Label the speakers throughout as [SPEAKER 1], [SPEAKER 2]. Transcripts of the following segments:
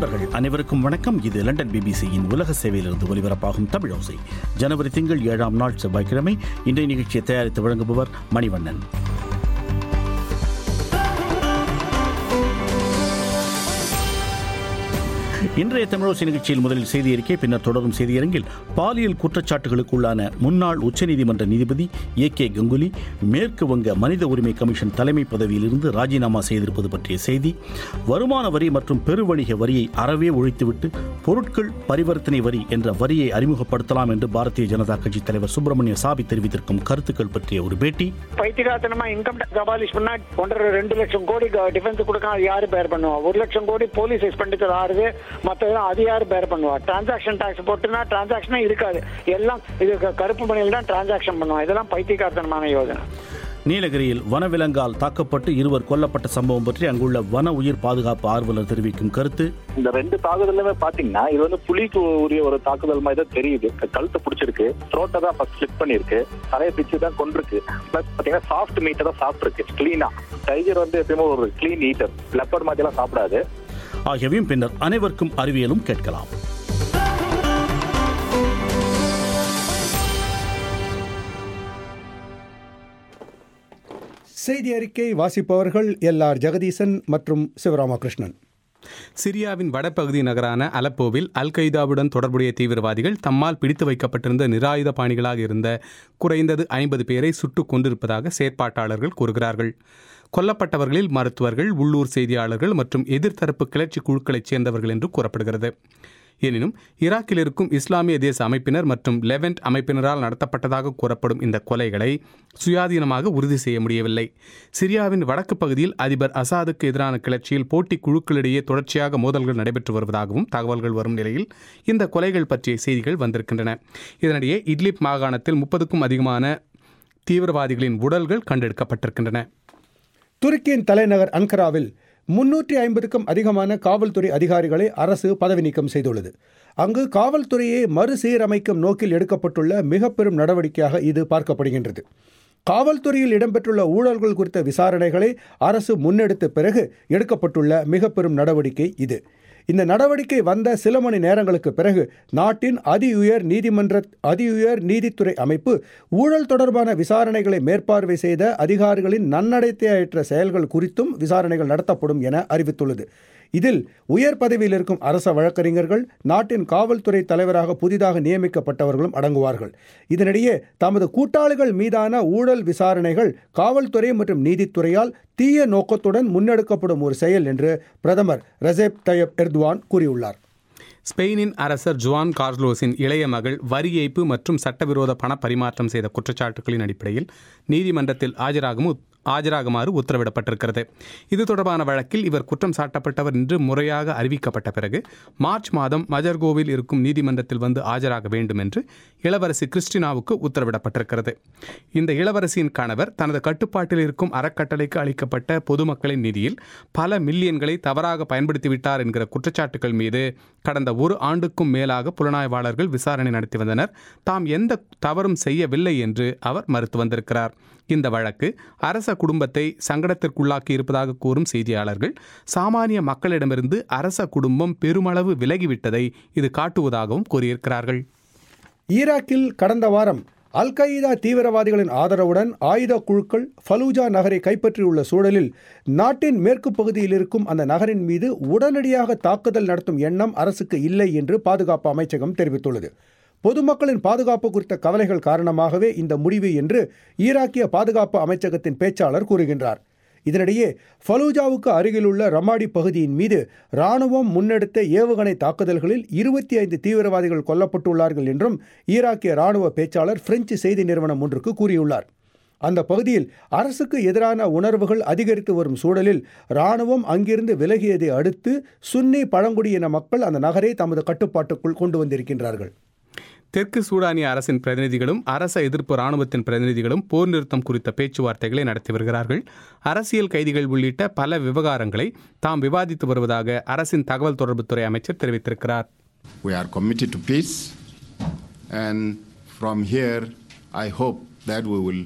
[SPEAKER 1] நண்பர்கள் அனைவருக்கும் வணக்கம் இது லண்டன் பிபிசியின் உலக சேவையிலிருந்து ஒலிபரப்பாகும் தமிழ் ஓசை ஜனவரி திங்கள் ஏழாம் நாள் செவ்வாய்க்கிழமை இன்றைய நிகழ்ச்சியை தயாரித்து வழங்குபவர் மணிவண்ணன் இன்றைய தமிழோசி நிகழ்ச்சியில் முதலில் செய்தி அறிக்கை பின்னர் தொடரும் செய்தியரங்கில் பாலியல் குற்றச்சாட்டுகளுக்குள்ளான முன்னாள் உச்சநீதிமன்ற நீதிபதி ஏ கே கங்குலி மேற்கு வங்க மனித உரிமை கமிஷன் தலைமை பதவியிலிருந்து ராஜினாமா செய்திருப்பது பற்றிய செய்தி வருமான வரி மற்றும் பெருவணிக வரியை அறவே ஒழித்துவிட்டு பொருட்கள் பரிவர்த்தனை வரி என்ற வரியை அறிமுகப்படுத்தலாம் என்று பாரதிய ஜனதா கட்சி தலைவர் சுப்பிரமணிய சாபி தெரிவித்திருக்கும் கருத்துக்கள் பற்றிய ஒரு பேட்டி
[SPEAKER 2] பைத்தியகாரத்தனமா இன்கம் டேக்ஸ் அபாலிஷ் பண்ணா ஒன்றரை ரெண்டு லட்சம் கோடி டிஃபென்ஸ் கொடுக்க அது யாரு பேர் பண்ணுவா ஒரு லட்சம் கோடி போலீஸ் எக்ஸ்பெண்டிச்சர் ஆறுது மற்றதெல்லாம் அது யாரு பேர் பண்ணுவா டிரான்சாக்ஷன் டாக்ஸ் போட்டுனா டிரான்சாக்ஷனே இருக்காது எல்லாம் இது க- கருப்பு பணியில் தான் டிரான்சாக்ஷன் பண்ணுவோம் இதெல்லாம் பைத்தியகாரத்தனமான யோஜனை
[SPEAKER 1] நீலகிரியில் வனவிலங்கால் தாக்கப்பட்டு இருவர் கொல்லப்பட்ட சம்பவம் பற்றி அங்குள்ள வன உயிர் பாதுகாப்பு ஆர்வலர் தெரிவிக்கும் கருத்து
[SPEAKER 3] இந்த ரெண்டு தாக்குதலுமே பாத்தீங்கன்னா இது வந்து புலிக்கு உரிய ஒரு தாக்குதல் மாதிரி தான் தெரியுது கழுத்தை பிடிச்சிருக்கு த்ரோட்டை தான் ஃபர்ஸ்ட் ஸ்லிப் பண்ணிருக்கு தலையை பிச்சு தான் கொண்டிருக்கு பிளஸ் பாத்தீங்கன்னா சாஃப்ட் மீட்டை தான் சாப்பிட்டுருக்கு கிளீனா டைகர் வந்து எப்பயுமே ஒரு கிளீன் ஈட்டர் லெப்பர்ட் மாதிரி எல்லாம் சாப்பிடாது
[SPEAKER 1] ஆகியவையும் பின்னர் அனைவருக்கும் அறிவியலும் கேட்கலாம்
[SPEAKER 4] செய்தி அறிக்கை வாசிப்பவர்கள் எல் ஆர் ஜெகதீசன் மற்றும் சிவராமகிருஷ்ணன்
[SPEAKER 5] சிரியாவின் வடபகுதி நகரான அலப்போவில் அல் கைதாவுடன் தொடர்புடைய தீவிரவாதிகள் தம்மால் பிடித்து வைக்கப்பட்டிருந்த நிராயுத பாணிகளாக இருந்த குறைந்தது ஐம்பது பேரை சுட்டுக் கொண்டிருப்பதாக செயற்பாட்டாளர்கள் கூறுகிறார்கள் கொல்லப்பட்டவர்களில் மருத்துவர்கள் உள்ளூர் செய்தியாளர்கள் மற்றும் எதிர்த்தரப்பு கிளர்ச்சி குழுக்களைச் சேர்ந்தவர்கள் என்று கூறப்படுகிறது எனினும் ஈராக்கில் இருக்கும் இஸ்லாமிய தேச அமைப்பினர் மற்றும் லெவன்ட் அமைப்பினரால் நடத்தப்பட்டதாக கூறப்படும் இந்த கொலைகளை சுயாதீனமாக உறுதி செய்ய முடியவில்லை சிரியாவின் வடக்கு பகுதியில் அதிபர் அசாதுக்கு எதிரான கிளர்ச்சியில் போட்டி குழுக்களிடையே தொடர்ச்சியாக மோதல்கள் நடைபெற்று வருவதாகவும் தகவல்கள் வரும் நிலையில் இந்த கொலைகள் பற்றிய செய்திகள் வந்திருக்கின்றன இதனிடையே இட்லிப் மாகாணத்தில் முப்பதுக்கும் அதிகமான தீவிரவாதிகளின் உடல்கள் கண்டெடுக்கப்பட்டிருக்கின்றன
[SPEAKER 4] துருக்கியின் தலைநகர் அன்கராவில் முன்னூற்றி ஐம்பதுக்கும் அதிகமான காவல்துறை அதிகாரிகளை அரசு பதவி நீக்கம் செய்துள்ளது அங்கு காவல்துறையை மறுசீரமைக்கும் நோக்கில் எடுக்கப்பட்டுள்ள மிக பெரும் நடவடிக்கையாக இது பார்க்கப்படுகின்றது காவல்துறையில் இடம்பெற்றுள்ள ஊழல்கள் குறித்த விசாரணைகளை அரசு முன்னெடுத்த பிறகு எடுக்கப்பட்டுள்ள மிக பெரும் நடவடிக்கை இது இந்த நடவடிக்கை வந்த சில மணி நேரங்களுக்கு பிறகு நாட்டின் அதி உயர் நீதிமன்ற அதி உயர் நீதித்துறை அமைப்பு ஊழல் தொடர்பான விசாரணைகளை மேற்பார்வை செய்த அதிகாரிகளின் நன்னடத்தையற்ற செயல்கள் குறித்தும் விசாரணைகள் நடத்தப்படும் என அறிவித்துள்ளது இதில் உயர் பதவியில் இருக்கும் அரச வழக்கறிஞர்கள் நாட்டின் காவல்துறை தலைவராக புதிதாக நியமிக்கப்பட்டவர்களும் அடங்குவார்கள் இதனிடையே தமது கூட்டாளிகள் மீதான ஊழல் விசாரணைகள் காவல்துறை மற்றும் நீதித்துறையால் தீய நோக்கத்துடன் முன்னெடுக்கப்படும் ஒரு செயல் என்று பிரதமர் ரஜேப் தயப் எர்துவான் கூறியுள்ளார்
[SPEAKER 5] ஸ்பெயினின் அரசர் ஜுவான் கார்லோஸின் இளைய மகள் வரி ஏய்ப்பு மற்றும் சட்டவிரோத பண பரிமாற்றம் செய்த குற்றச்சாட்டுகளின் அடிப்படையில் நீதிமன்றத்தில் ஆஜராகும் ஆஜராகுமாறு உத்தரவிடப்பட்டிருக்கிறது இது தொடர்பான வழக்கில் இவர் குற்றம் சாட்டப்பட்டவர் என்று முறையாக அறிவிக்கப்பட்ட பிறகு மார்ச் மாதம் மஜர்கோவில் இருக்கும் நீதிமன்றத்தில் வந்து ஆஜராக வேண்டும் என்று இளவரசி கிறிஸ்டினாவுக்கு உத்தரவிடப்பட்டிருக்கிறது இந்த இளவரசியின் கணவர் தனது கட்டுப்பாட்டில் இருக்கும் அறக்கட்டளைக்கு அளிக்கப்பட்ட பொதுமக்களின் நிதியில் பல மில்லியன்களை தவறாக பயன்படுத்திவிட்டார் என்கிற குற்றச்சாட்டுகள் மீது கடந்த ஒரு ஆண்டுக்கும் மேலாக புலனாய்வாளர்கள் விசாரணை நடத்தி வந்தனர் தாம் எந்த தவறும் செய்யவில்லை என்று அவர் மறுத்து வந்திருக்கிறார் இந்த வழக்கு அரச குடும்பத்தை சங்கடத்திற்குள்ளாக்கி இருப்பதாக கூறும் செய்தியாளர்கள் சாமானிய மக்களிடமிருந்து அரச குடும்பம் பெருமளவு விலகிவிட்டதை இது காட்டுவதாகவும் கூறியிருக்கிறார்கள்
[SPEAKER 4] ஈராக்கில் கடந்த வாரம் அல் qaeda தீவிரவாதிகளின் ஆதரவுடன் ஆயுத குழுக்கள் ஃபலூஜா நகரை கைப்பற்றியுள்ள சூழலில் நாட்டின் மேற்கு பகுதியில் இருக்கும் அந்த நகரின் மீது உடனடியாக தாக்குதல் நடத்தும் எண்ணம் அரசுக்கு இல்லை என்று பாதுகாப்பு அமைச்சகம் தெரிவித்துள்ளது பொதுமக்களின் பாதுகாப்பு குறித்த கவலைகள் காரணமாகவே இந்த முடிவு என்று ஈராக்கிய பாதுகாப்பு அமைச்சகத்தின் பேச்சாளர் கூறுகின்றார் இதனிடையே ஃபலூஜாவுக்கு அருகிலுள்ள ரமாடி பகுதியின் மீது ராணுவம் முன்னெடுத்த ஏவுகணை தாக்குதல்களில் இருபத்தி ஐந்து தீவிரவாதிகள் கொல்லப்பட்டுள்ளார்கள் என்றும் ஈராக்கிய ராணுவ பேச்சாளர் பிரெஞ்சு செய்தி நிறுவனம் ஒன்றுக்கு கூறியுள்ளார் அந்த பகுதியில் அரசுக்கு எதிரான உணர்வுகள் அதிகரித்து வரும் சூழலில் ராணுவம் அங்கிருந்து விலகியதை அடுத்து சுன்னி பழங்குடியின மக்கள் அந்த நகரை தமது கட்டுப்பாட்டுக்குள் கொண்டு வந்திருக்கின்றார்கள்
[SPEAKER 5] தெற்கு சூடானிய அரசின் பிரதிநிதிகளும் அரச எதிர்ப்பு ராணுவத்தின் பிரதிநிதிகளும் போர் நிறுத்தம் குறித்த பேச்சுவார்த்தைகளை நடத்தி வருகிறார்கள் அரசியல் கைதிகள் உள்ளிட்ட பல விவகாரங்களை தாம் விவாதித்து வருவதாக அரசின் தகவல் தொடர்புத்துறை அமைச்சர் தெரிவித்திருக்கிறார்
[SPEAKER 6] We are committed to peace, and from here, I hope that we will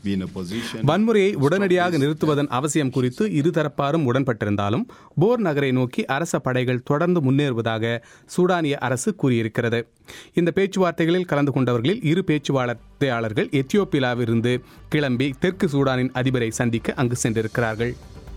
[SPEAKER 6] be in a position.
[SPEAKER 5] வன்முறையை உடனடியாக நிறுத்துவதன் அவசியம் குறித்து இருதரப்பாரும் உடன்பட்டிருந்தாலும் போர் நகரை நோக்கி அரச படைகள் தொடர்ந்து முன்னேறுவதாக சூடானிய அரசு கூறியிருக்கிறது இந்த பேச்சுவார்த்தைகளில் கலந்து கொண்டவர்களில் இரு பேச்சுவார்த்தையாளர்கள் எத்தியோப்பியாவிலிருந்து கிளம்பி தெற்கு சூடானின் அதிபரை சந்திக்க அங்கு சென்றிருக்கிறார்கள்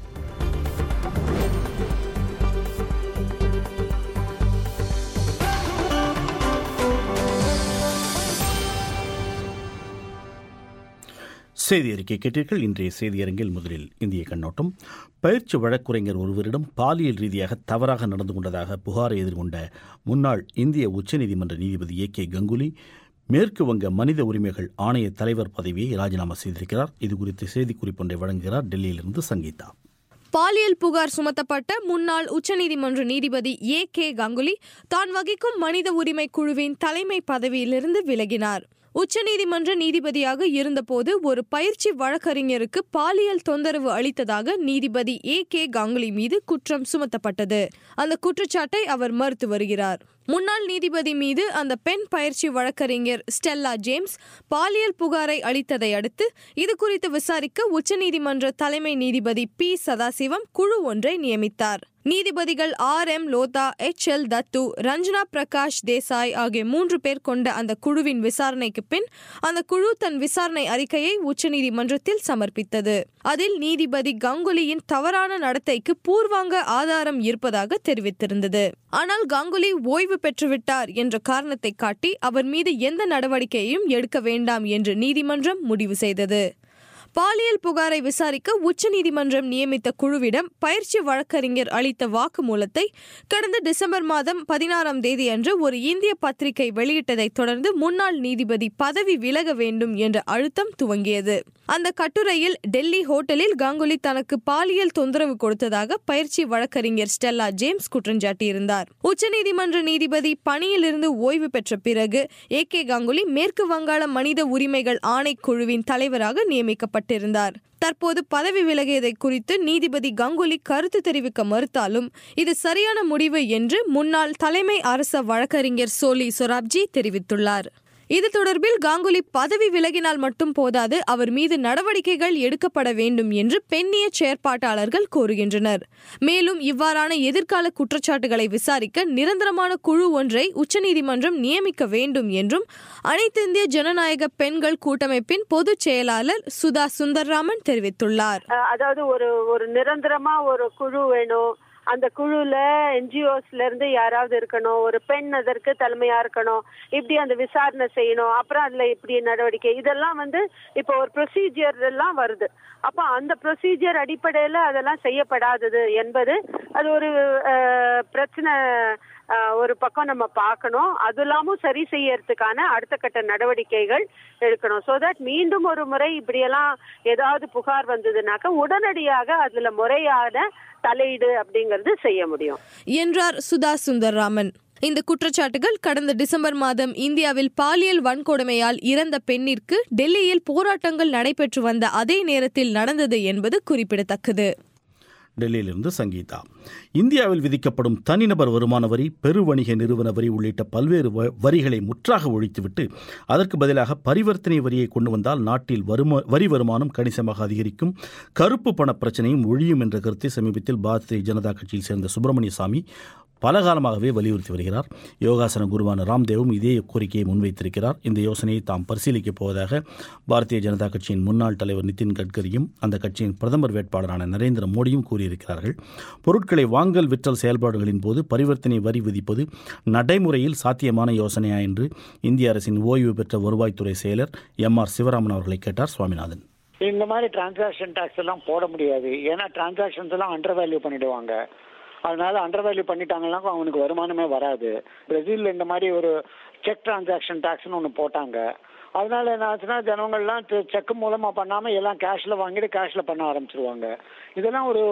[SPEAKER 1] செய்தி அறிக்கை கேட்டீர்கள் இன்றைய செய்தியரங்கில் முதலில் இந்திய கண்ணோட்டம் பயிற்சி வழக்குரைஞர் ஒருவரிடம் பாலியல் ரீதியாக தவறாக நடந்து கொண்டதாக புகாரை எதிர்கொண்ட முன்னாள் இந்திய உச்சநீதிமன்ற நீதிபதி ஏ கே கங்குலி மேற்கு வங்க மனித உரிமைகள் ஆணைய தலைவர் பதவியை ராஜினாமா செய்திருக்கிறார் இது குறித்து செய்திக்குறிப்பு ஒன்றை வழங்குகிறார் டெல்லியிலிருந்து சங்கீதா
[SPEAKER 7] பாலியல் புகார் சுமத்தப்பட்ட முன்னாள் உச்சநீதிமன்ற நீதிபதி ஏ கே கங்குலி தான் வகிக்கும் மனித உரிமை குழுவின் தலைமை பதவியிலிருந்து விலகினார் உச்சநீதிமன்ற நீதிபதியாக இருந்தபோது ஒரு பயிற்சி வழக்கறிஞருக்கு பாலியல் தொந்தரவு அளித்ததாக நீதிபதி ஏ கே கங்குலி மீது குற்றம் சுமத்தப்பட்டது அந்த குற்றச்சாட்டை அவர் மறுத்து வருகிறார் முன்னாள் நீதிபதி மீது அந்த பெண் பயிற்சி வழக்கறிஞர் ஸ்டெல்லா ஜேம்ஸ் பாலியல் புகாரை அளித்ததை அடுத்து இது குறித்து விசாரிக்க உச்சநீதிமன்ற தலைமை நீதிபதி பி சதாசிவம் குழு ஒன்றை நியமித்தார் நீதிபதிகள் R M Lodha H L Dattu Ranjana Prakash Desai ஆகிய மூன்று பேர் கொண்ட அந்த குழுவின் விசாரணைக்கு பின் அந்த குழு தன் விசாரணை அறிக்கையை உச்சநீதிமன்றத்தில் சமர்ப்பித்தது அதில் நீதிபதி கங்குலியின் தவறான நடத்தைக்கு பூர்வாங்க ஆதாரம் இருப்பதாக தெரிவித்திருந்தது ஆனால் கங்குலி ஓய்வு பெற்றுவிட்டார் என்ற காரணத்தை காட்டி அவர் மீது எந்த நடவடிக்கையையும் எடுக்க வேண்டாம் என்று நீதிமன்றம் முடிவு செய்தது பாலியல் புகாரை விசாரிக்க உச்சநீதிமன்றம் நியமித்த குழுவிடம் பயிற்சி வழக்கறிஞர் அளித்த வாக்குமூலத்தை கடந்த டிசம்பர் மாதம் பதினாறாம் தேதி அன்று ஒரு இந்திய பத்திரிகை வெளியிட்டதைத் தொடர்ந்து முன்னாள் நீதிபதி பதவி விலக வேண்டும் என்ற அழுத்தம் துவங்கியது அந்த கட்டுரையில் டெல்லி ஹோட்டலில் கங்குலி தனக்கு பாலியல் தொந்தரவு கொடுத்ததாக பயிற்சி வழக்கறிஞர் ஸ்டெல்லா ஜேம்ஸ் குற்றஞ்சாட்டியிருந்தார் உச்சநீதிமன்ற நீதிபதி பணியிலிருந்து ஓய்வு பெற்ற பிறகு ஏ கே கங்குலி மேற்கு வங்காள மனித உரிமைகள் ஆணைக்குழுவின் தலைவராக நியமிக்கப்பட்டிருந்தார் தற்போது பதவி விலகியதை குறித்து நீதிபதி கங்குலி கருத்து தெரிவிக்க மறுத்தாலும் இது சரியான முடிவு என்று முன்னாள் தலைமை அரச வழக்கறிஞர் சோலி சொராப்ஜி தெரிவித்துள்ளார் இது தொடர்பில் காங்குலி பதவி விலகினால் மட்டும் போதாது அவர் மீது நடவடிக்கைகள் எடுக்கப்பட வேண்டும் என்று பெண்ணிய செயற்பாட்டாளர்கள் கோருகின்றனர் மேலும் இவ்வாறான எதிர்கால குற்றச்சாட்டுகளை விசாரிக்க நிரந்தரமான குழு ஒன்றை உச்சநீதிமன்றம் நியமிக்க வேண்டும் என்றும் அனைத்திந்திய ஜனநாயக பெண்கள் கூட்டமைப்பின் பொதுச் செயலாளர் சுதா சுந்தர்ராமன் தெரிவித்துள்ளார்
[SPEAKER 8] அஹ் அதாவது ஒரு ஒரு நிரந்தரமா ஒரு குழு வேணும் அந்த குழுல என்ஜிஓஸ்ல இருந்து யாராவது இருக்கணும் ஒரு பெண் அதற்கு தலைமையா இருக்கணும் இப்படி அந்த விசாரணை செய்யணும் அப்புறம் அதுல இப்படி நடவடிக்கை இதெல்லாம் வந்து இப்போ ஒரு ப்ரொசீஜர் எல்லாம் வருது அப்போ அந்த ப்ரொசீஜர் அடிப்படையில அதெல்லாம் செய்யப்படாதது என்பது அது ஒரு அஹ், பிரச்சனை அஹ், ஒரு பக்கம் நம்ம பார்க்கணும் அது இல்லாமல் சரி செய்யறதுக்கான அடுத்த கட்ட நடவடிக்கைகள் எடுக்கணும் ஸோ தட் மீண்டும் ஒரு முறை இப்படியெல்லாம் ஏதாவது புகார் வந்ததுனாக்க உடனடியாக அதுல முறையான தலையீடு அப்படிங்கிறது செய்ய முடியும்
[SPEAKER 7] என்றார் சுதா சுந்தர்ராமன் இந்த குற்றச்சாட்டுகள் கடந்த டிசம்பர் மாதம் இந்தியாவில் பாலியல் வன்கொடுமையால் இறந்த பெண்ணிற்கு டெல்லியில் போராட்டங்கள் நடைபெற்று வந்த அதே நேரத்தில் நடந்தது என்பது குறிப்பிடத்தக்கது
[SPEAKER 1] டெல்லியிலிருந்து சங்கீதா இந்தியாவில் விதிக்கப்படும் தனிநபர் வருமான வரி பெருவணிக நிறுவன வரி உள்ளிட்ட பல்வேறு வ- வரிகளை முற்றாக ஒழித்துவிட்டு அதற்கு பதிலாக பரிவர்த்தனை வரியை கொண்டு வந்தால் நாட்டில் வருமா வரி வருமானம் கணிசமாக அதிகரிக்கும் கருப்பு பண பிரச்சனையும் ஒழியும் என்ற கருத்தை சமீபத்தில் பாரதிய ஜனதா கட்சியில் சேர்ந்த சுப்பிரமணிய சாமி பல காலமாகவே வலியுறுத்தி வருகிறார் யோகாசன குருவான ராம்தேவும் இதே கோரிக்கையை முன்வைத்திருக்கிறார் இந்த யோசனையை தாம் பரிசீலிக்கப் போவதாக பாரதிய ஜனதா கட்சியின் முன்னாள் தலைவர் நிதின் கட்கரியும் அந்த கட்சியின் பிரதமர் வேட்பாளரான நரேந்திர மோடியும் கூறியிருக்கிறார்கள் பொருட்களை வாங்கல் விற்றல் செயல்பாடுகளின் போது பரிவர்த்தனை வரி விதிப்பது நடைமுறையில் சாத்தியமான யோசனையா என்று இந்திய அரசின் ஓய்வு பெற்ற வருவாய்த்துறை செயலர் எம் ஆர் சிவராமன் அவர்களை கேட்டார் சுவாமிநாதன்
[SPEAKER 2] இந்த மாதிரி டிரான்சாக்ஷன் டாக்ஸ் எல்லாம் போட முடியாது ஏன்னா டிரான்சாக்ஷன்ஸ் எல்லாம் அண்டர் வேல்யூ பண்ணிடுவாங்க அதனால அண்டர் வேல்யூ பண்ணிட்டாங்கன்னா அவனுக்கு வருமானமே வராது பிரேசில்ல இந்த மாதிரி ஒரு செக் டிரான்சாக்ஷன் டாக்ஸ்னு ஒன்று போட்டாங்க அதனால என்ன ஆச்சுன்னா ஜனங்கள்லாம் செக் மூலமா பண்ணாம எல்லாம் கேஷ்ல வாங்கிட்டு கேஷ்ல பண்ண ஆரம்பிச்சிருவாங்க இதெல்லாம் ஒரு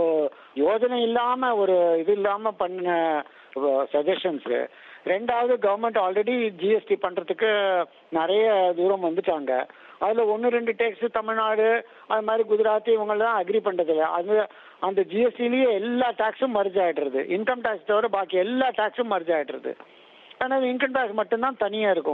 [SPEAKER 2] யோஜனை இல்லாம ஒரு இது இல்லாம பண்ண சஜஷன்ஸ் ரெண்டாவது கவர்மெண்ட் ஆல்ரெடி ஜிஎஸ்டி பண்றதுக்கு நிறைய தூரம் வந்துட்டாங்க அதுல ஒன்று ரெண்டு டேக்ஸ் தமிழ்நாடு அது மாதிரி குஜராத் இவங்கெல்லாம் அக்ரி பண்றதில்ல அது அந்த ஜிஎஸ்டிலேயே எல்லா டாக்ஸும் மர்ஜ் ஆயிடுறது இன்கம் டேக்ஸ் தவிர பாக்கி எல்லா டாக்ஸும் மர்ஜ் ஆயிடுறது ஆனால் இன்கம் டேக்ஸ் மட்டும்தான் தனியா இருக்கும்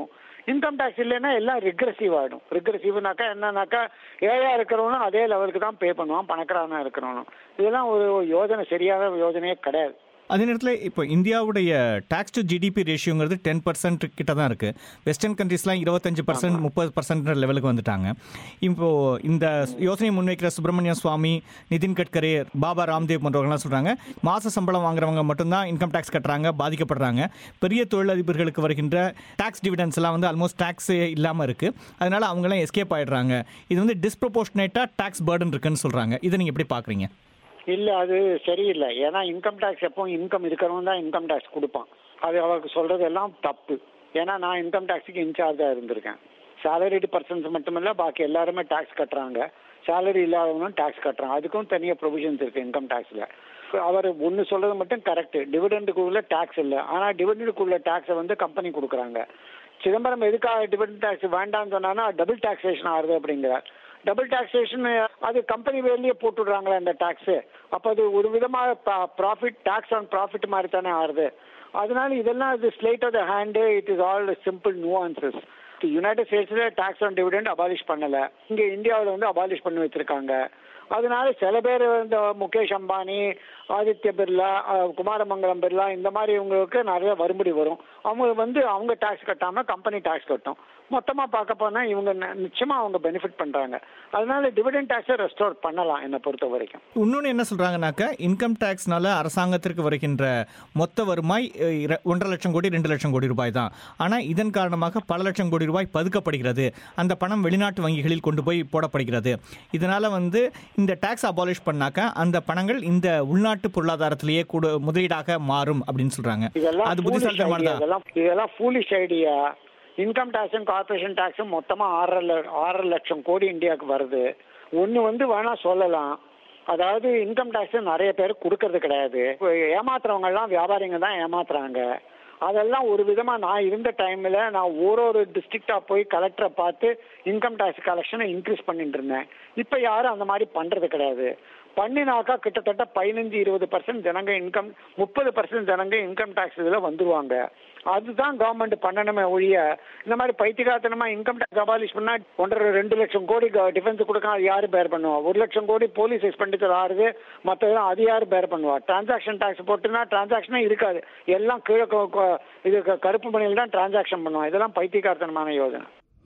[SPEAKER 2] இன்கம் டேக்ஸ் இல்லைன்னா எல்லாம் ரிக்ரெசிவ் ஆகிடும் ரிக்ரெசிவ்னாக்கா என்னன்னாக்கா ஏழையா இருக்கிறவனும் அதே லெவலுக்கு தான் பே பண்ணுவான் பணக்காரனா இருக்கிறவனும் இதெல்லாம் ஒரு யோஜனை சரியான யோஜனையே கிடையாது
[SPEAKER 6] அதே நேரத்தில் இப்போ இந்தியாவுடைய டேக்ஸ் டு ஜிடிபி ரேஷியோங்கிறது டென் பர்சன்ட் கிட்ட தான் இருக்குது வெஸ்டர்ன் கண்ட்ரீஸ்லாம் இருபத்தஞ்சு பர்சன்ட் முப்பது பர்சன்ட் லெவலுக்கு வந்துட்டாங்க இப்போது இந்த யோசனை முன்வைக்கிற சுப்பிரமணிய சுவாமி நிதின் கட்கரி பாபா ராம்தேவ் போன்றவங்கலாம் சொல்கிறாங்க மாத சம்பளம் வாங்குறவங்க மட்டும்தான் இன்கம் டேக்ஸ் கட்டுறாங்க பாதிக்கப்படுறாங்க பெரிய தொழிலதிபர்களுக்கு வருகின்ற டேக்ஸ் டிவிடன்ஸ் எல்லாம் வந்து ஆல்மோஸ்ட் டேக்ஸ் இல்லாமல் இருக்குது அதனால அவங்களாம் எஸ்கேப் ஆயிடுறாங்க இது வந்து டிஸ்ப்ரொபோர்ஷனேட்டாக டேக்ஸ் பேர்டன் இருக்குன்னு சொல்கிறாங்க இதை நீங்கள் எப்படி பார்க்குறீங்க
[SPEAKER 2] இல்ல அது சரியில்லை ஏன்னா இன்கம் டேக்ஸ் எப்போ இன்கம் இருக்கிறவன் தான் இன்கம் டேக்ஸ் கொடுப்பான் அது அவருக்கு சொல்றது எல்லாம் தப்பு ஏன்னா நான் இன்கம் டேக்ஸுக்கு இன்சார்ஜா இருந்திருக்கேன் சேலரிடு பர்சன்ஸ் மட்டுமில்ல பாக்கி எல்லாருமே டேக்ஸ் கட்டுறாங்க சேலரி இல்லாதவங்களும் டேக்ஸ் கட்டுறாங்க அதுக்கும் தனியாக ப்ரொவிஷன்ஸ் இருக்கு இன்கம் டேக்ஸ்ல அவர் ஒன்று சொல்றது மட்டும் கரெக்ட் டிவிடெண்டுக்குள்ள டேக்ஸ் இல்லை ஆனால் டிவிடெண்டுக்குள்ள டேக்ஸை வந்து கம்பெனி கொடுக்குறாங்க சிதம்பரம் எதுக்காக டிவிடெண்ட் டேக்ஸ் வேண்டாம்னு சொன்னான்னா டபுள் டாக்ஸேஷன் ஆகுது அப்படிங்கிறார் டபுள் டாக்ஸேஷன் அது கம்பெனி வேலையே போட்டுடுறாங்களே அந்த டாக்ஸ் அப்போ அது ஒரு விதமாக ப்ராஃபிட் டேக்ஸ் ஆன் ப்ராஃபிட் மாதிரி தானே ஆகுது அதனால இதெல்லாம் இது sleight of the hand it is all simple nuances United ஸ்டேட்ஸ்ல டாக்ஸ் ஆன் டிவிடெண்ட் அபாலிஷ் பண்ணல இங்க இந்தியாவில் வந்து அபாலிஷ் பண்ணி வச்சிருக்காங்க அதனால சில பேர் இந்த முகேஷ் அம்பானி ஆதித்ய பிர்லா அஹ், குமாரமங்கலம் பிர்லா இந்த மாதிரி இவங்களுக்கு நிறைய வரும்படி வரும் அவங்க வந்து அவங்க டாக்ஸ் கட்டாம கம்பெனி டாக்ஸ் கட்டும் மொத்தமா பார்க்க போனா இவங்க ந- நிச்சயமா அவங்க பெனிஃபிட் பண்றாங்க அதனால டிவிடெண்ட் டாக்ஸை ரெஸ்டோர் பண்ணலாம் என்னை பொறுத்த வரைக்கும்
[SPEAKER 6] இன்னொன்று என்ன சொல்கிறாங்கனாக்கா இன்கம் டேக்ஸ்னால அரசாங்கத்திற்கு வருகின்ற மொத்த வருமாய் அஹ், இர- ஒன்றரை லட்சம் கோடி ரெண்டு லட்சம் கோடி ரூபாய் தான் ஆனால் இதன் காரணமாக பல லட்சம் கோடி ரூபாய் பதுக்கப்படுகிறது அந்த பணம் வெளிநாட்டு வங்கிகளில் கொண்டு போய் போடப்படுகிறது இதனால் வந்து இந்த டேக்ஸ் அபாலிஷ் பண்ணாக்க அந்த பணங்கள் இந்த உள்நாட்டு பொருளாதாரத்திலேயே கூட முதலீடாக மாறும் அப்படின்னு சொல்கிறாங்க
[SPEAKER 2] இதெல்லாம்
[SPEAKER 6] அது
[SPEAKER 2] foolish
[SPEAKER 6] புத்திசாலித்தனமானதா
[SPEAKER 2] idea. இதெல்லாம் இதெல்லாம் ஃபூலிஷ் ஐடியா இன்கம் டேக்ஸும் கார்பரேஷன் டேக்ஸும் மொத்தமா ஆறரை ல- ஆறரை லட்சம் கோடி இந்தியாவுக்கு வருது ஒன்னு வந்து வேணா சொல்லலாம் அதாவது இன்கம் டேக்ஸ் நிறைய பேர் கொடுக்கறது கிடையாது இப்ப ஏமாத்துறவங்க எல்லாம் வியாபாரிங்க தான் ஏமாத்துறாங்க அதெல்லாம் ஒரு விதமா நான் இருந்த டைம்ல நான் ஒரு ஒரு டிஸ்ட்ரிக்டா போய் கலெக்டரை பார்த்து இன்கம் டேக்ஸ் கலெக்ஷனை இன்க்ரீஸ் பண்ணிட்டு இருந்தேன் இப்ப யாரும் அந்த மாதிரி பண்றது கிடையாது பண்ணினாக்கா கிட்டத்தட்ட பதினஞ்சு இருபது பர்சன்ட் ஜனங்க இன்கம் முப்பது பர்சன்ட் ஜனங்க இன்கம் டேக்ஸ் இதுல வந்துருவாங்க அதுதான் கவர்மெண்ட் பண்ணணுமே ஒழிய இந்த மாதிரி பைத்தியகாரத்தனமா இன்கம் டேக்ஸ் அபாலிஷ் பண்ணா ஒன்றரை ரெண்டு லட்சம் கோடி டிஃபென்ஸ் கொடுக்க அது யாரு பேர் பண்ணுவா ஒரு லட்சம் கோடி போலீஸ் எக்ஸ்பெண்டிச்சர் ஆறுது மற்றதெல்லாம் அது யாரு பேர் பண்ணுவா டிரான்சாக்ஷன் டாக்ஸ் போட்டுனா டிரான்சாக்ஷனே இருக்காது எல்லாம் கீழே கொ- கொ- இது க- கருப்பு மணியில் தான் டிரான்சாக்ஷன் பண்ணுவோம் இதெல்லாம் பைத்தியகாரத்தனமான யோஜனை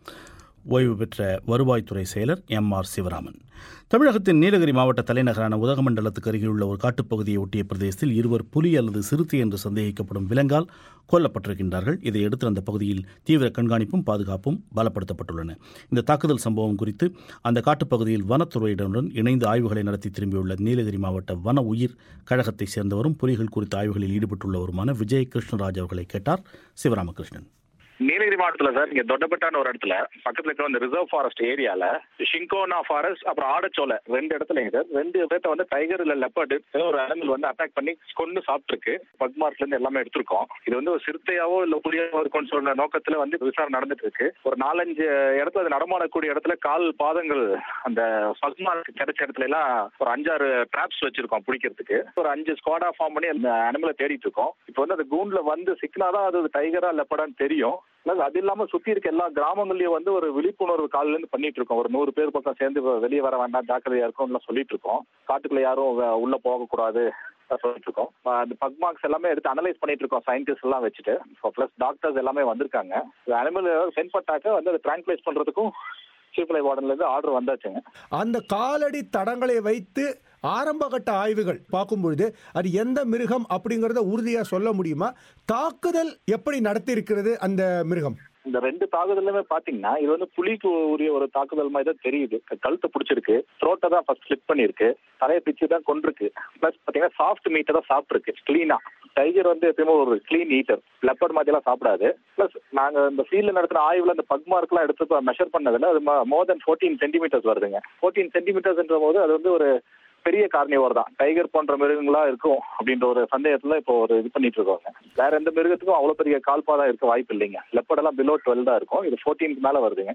[SPEAKER 1] ஓய்வு பெற்ற வருவாய்த்துறை செயலர் எம் ஆர் சிவராமன் தமிழகத்தின் நீலகிரி மாவட்ட தலைநகரான உதகமண்டலத்துக்கு அருகிலுள்ள ஒரு காட்டுப்பகுதியை ஒட்டிய பிரதேசத்தில் இருவர் புலி அல்லது சிறுத்தை என்று சந்தேகிக்கப்படும் விலங்கால் கொல்லப்பட்டிருக்கின்றார்கள் இதையடுத்து அந்த பகுதியில் தீவிர கண்காணிப்பும் பாதுகாப்பும் பலப்படுத்தப்பட்டுள்ளன இந்த தாக்குதல் சம்பவம் குறித்து அந்த காட்டுப்பகுதியில் வனத்துறையினருடன் இணைந்து ஆய்வுகளை நடத்தி திரும்பியுள்ள நீலகிரி மாவட்ட வன உயிர் கழகத்தைச் சேர்ந்தவரும் புலிகள் குறித்த ஆய்வுகளில் ஈடுபட்டுள்ளவருமான விஜய் கிருஷ்ணராஜ் அவர்களை கேட்டார் சிவராமகிருஷ்ணன்
[SPEAKER 3] நீலகிரி மாவட்டத்துல சார் இங்க தொட்டப்பட்டான ஒரு இடத்துல பக்கத்துல இருக்கிற அந்த ரிசர்வ் ஃபாரஸ்ட் ஏரியால ஷிங்கோனா ஃபாரஸ்ட் அப்புறம் ஆடச்சோலை ரெண்டு இடத்துலங்க சார் ரெண்டு பேர்த்த வந்து டைகர் இல்ல லெப்பர்டு ஒரு அனிமல் வந்து அட்டாக் பண்ணி கொண்டு சாப்பிட்டுருக்கு பக்மார்க்ல இருந்து எல்லாமே எடுத்திருக்கோம் இது வந்து ஒரு சிறுத்தையாவோ இல்ல புலியாவோ இருக்கும்னு சொல்ற நோக்கத்துல வந்து விசாரணை நடந்துட்டு இருக்கு ஒரு நாலஞ்சு இடத்துல அது நடமாடக்கூடிய இடத்துல கால் பாதங்கள் அந்த பக்மார்க் கிடைச்ச இடத்துல எல்லாம் ஒரு அஞ்சாறு டிராப்ஸ் வச்சிருக்கோம் பிடிக்கிறதுக்கு ஒரு அஞ்சு ஸ்குவாடா ஃபார்ம் பண்ணி அந்த அனிமலை தேடிட்டு இருக்கோம் இப்போ வந்து அந்த கூண்ட்ல வந்து சிக்கினாதான் அது டைகரா லெப்படான்னு தெரியும் பிளஸ் அது இல்லாம சுத்தி இருக்க எல்லா கிராமங்கள்லயும் வந்து ஒரு விழிப்புணர்வு காலையில இருந்து பண்ணிட்டு இருக்கோம் ஒரு நூறு பேர் பக்கம் சேர்ந்து வெளியே வர வேண்டாம் ஜாக்கிரதையா இருக்கும் சொல்லிட்டு இருக்கோம் காட்டுக்குள்ள யாரும் வ- உள்ள போக கூடாது சொல்லிட்டு இருக்கோம் அஹ் அந்த பக்மார்க்ஸ் எல்லாமே எடுத்து அனலைஸ் பண்ணிட்டு இருக்கோம் சயின்டிஸ்ட் எல்லாம் வச்சுட்டு பிளஸ் டாக்டர்ஸ் எல்லாமே வந்திருக்காங்க அனிமல் சென்பட்டாக்க வந்து அதை டிரான்ஸ்லேட் பண்றதுக்கும் சீஃப் லைஃப் வார்டன்ல இருந்து ஆர்டர் வந்தாச்சுங்க
[SPEAKER 4] அந்த காலடி தடங்களை வைத்து ஆரம்பகட்ட ஆய்வுகள் பார்க்கும்பொழுது அது எந்த மிருகம் அப்படிங்கிறத உறுதியாக சொல்ல முடியுமா தாக்குதல் எப்படி நடத்தியிருக்கிறது அந்த மிருகம்
[SPEAKER 3] இந்த ரெண்டு தாக்குதலுமே பாத்தீங்கன்னா இது வந்து புலிக்கு உரிய ஒரு தாக்குதல் மாதிரி தான் தெரியுது கழுத்தை பிடிச்சிருக்கு த்ரோட்டை தான் ஃபர்ஸ்ட் ஸ்லிப் பண்ணிருக்கு தலையை பிச்சு தான் கொண்டிருக்கு பிளஸ் பாத்தீங்கன்னா சாஃப்ட் மீட்டை தான் சாப்பிட்டுருக்கு கிளீனா டைகர் வந்து எப்பயுமே ஒரு கிளீன் ஈட்டர் லெப்பர்ட் மாதிரி எல்லாம் சாப்பிடாது பிளஸ் நாங்க இந்த ஃபீல்ட்ல நடத்துற ஆய்வுல இந்த பக்மார்க் எல்லாம் எடுத்து மெஷர் பண்ணதுல அது மோர் தென் ஃபோர்டீன் சென்டிமீட்டர்ஸ் வருதுங்க ஃபோர்டீன் சென்டிமீட்டர்ஸ்ன்ற போது அது வந்து ஒரு பெரிய கார்னிவோர் தான் டைகர் போன்ற மிருகங்களா இருக்கும் அப்படின்ற ஒரு சந்தேகத்துல இப்போ ஒரு இது பண்ணிட்டு இருக்கோங்க வேற எந்த மிருகத்துக்கும் அவ்வளவு பெரிய கால்பாதம் இருக்க வாய்ப்பு இல்லைங்க லெப்படெல்லாம் பிலோ டுவெல் தான் இருக்கும் இது ஃபோர்டீனுக்கு மேல வருதுங்க